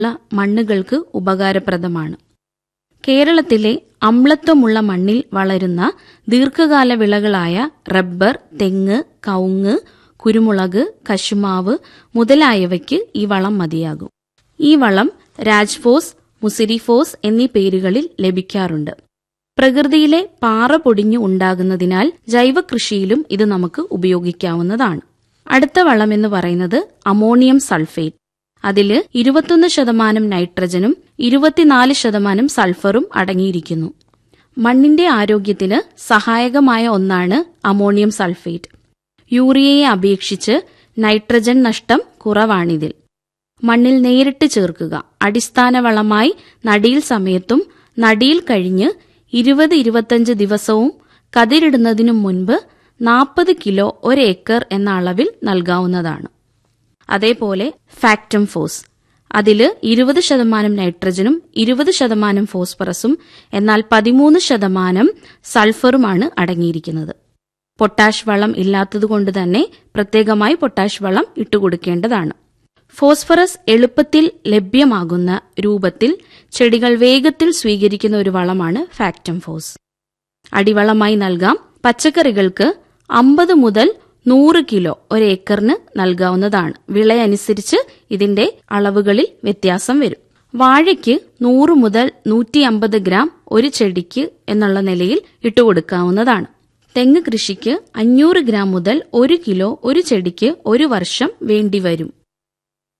മണ്ണുകൾക്ക് ഉപകാരപ്രദമാണ് കേരളത്തിലെ അമ്ലത്വമുള്ള മണ്ണിൽ വളരുന്ന ദീർഘകാല വിളകളായ റബ്ബർ തെങ്ങ് കവുങ്ങ് കുരുമുളക് കശുമാവ് മുതലായവയ്ക്ക് ഈ വളം മതിയാകും ഈ വളം രാജ്ഫോസ് മുസിരിഫോസ് എന്നീ പേരുകളിൽ ലഭിക്കാറുണ്ട് പ്രകൃതിയിലെ പാറ പൊടിഞ്ഞു ഉണ്ടാകുന്നതിനാൽ ജൈവകൃഷിയിലും ഇത് നമുക്ക് ഉപയോഗിക്കാവുന്നതാണ് അടുത്ത വളം എന്ന് പറയുന്നത് അമോണിയം സൾഫേറ്റ് അതില് ഇരുപത്തൊന്ന് ശതമാനം നൈട്രജനും ഇരുപത്തിനാല് ശതമാനം സൾഫറും അടങ്ങിയിരിക്കുന്നു മണ്ണിന്റെ ആരോഗ്യത്തിന് സഹായകമായ ഒന്നാണ് അമോണിയം സൾഫേറ്റ് യൂറിയയെ അപേക്ഷിച്ച് നൈട്രജൻ നഷ്ടം കുറവാണിതിൽ മണ്ണിൽ നേരിട്ട് ചേർക്കുക അടിസ്ഥാന വളമായി നടിയിൽ സമയത്തും നടിയിൽ കഴിഞ്ഞ് ഇരുപത് ഇരുപത്തഞ്ച് ദിവസവും കതിരിടുന്നതിനു മുൻപ് നാൽപ്പത് കിലോ ഒരേക്കർ എന്ന അളവിൽ നൽകാവുന്നതാണ് അതേപോലെ ഫാക്ടം ഫോസ് അതില് ഇരുപത് ശതമാനം നൈട്രജനും ഇരുപത് ശതമാനം ഫോസ്ഫറസും എന്നാൽ പതിമൂന്ന് ശതമാനം സൾഫറുമാണ് അടങ്ങിയിരിക്കുന്നത് പൊട്ടാഷ് വളം ഇല്ലാത്തതുകൊണ്ട് തന്നെ പ്രത്യേകമായി പൊട്ടാഷ് വളം ഇട്ടുകൊടുക്കേണ്ടതാണ് ഫോസ്ഫറസ് എളുപ്പത്തിൽ ലഭ്യമാകുന്ന രൂപത്തിൽ ചെടികൾ വേഗത്തിൽ സ്വീകരിക്കുന്ന ഒരു വളമാണ് ഫാക്ടം ഫോസ് അടിവളമായി നൽകാം പച്ചക്കറികൾക്ക് അമ്പത് മുതൽ നൂറ് കിലോ ഒരേക്കറിന് നൽകാവുന്നതാണ് വിളയനുസരിച്ച് ഇതിന്റെ അളവുകളിൽ വ്യത്യാസം വരും വാഴയ്ക്ക് നൂറ് മുതൽ നൂറ്റി അമ്പത് ഗ്രാം ഒരു ചെടിക്ക് എന്നുള്ള നിലയിൽ ഇട്ടുകൊടുക്കാവുന്നതാണ് തെങ്ങ് കൃഷിക്ക് അഞ്ഞൂറ് ഗ്രാം മുതൽ ഒരു കിലോ ഒരു ചെടിക്ക് ഒരു വർഷം വേണ്ടിവരും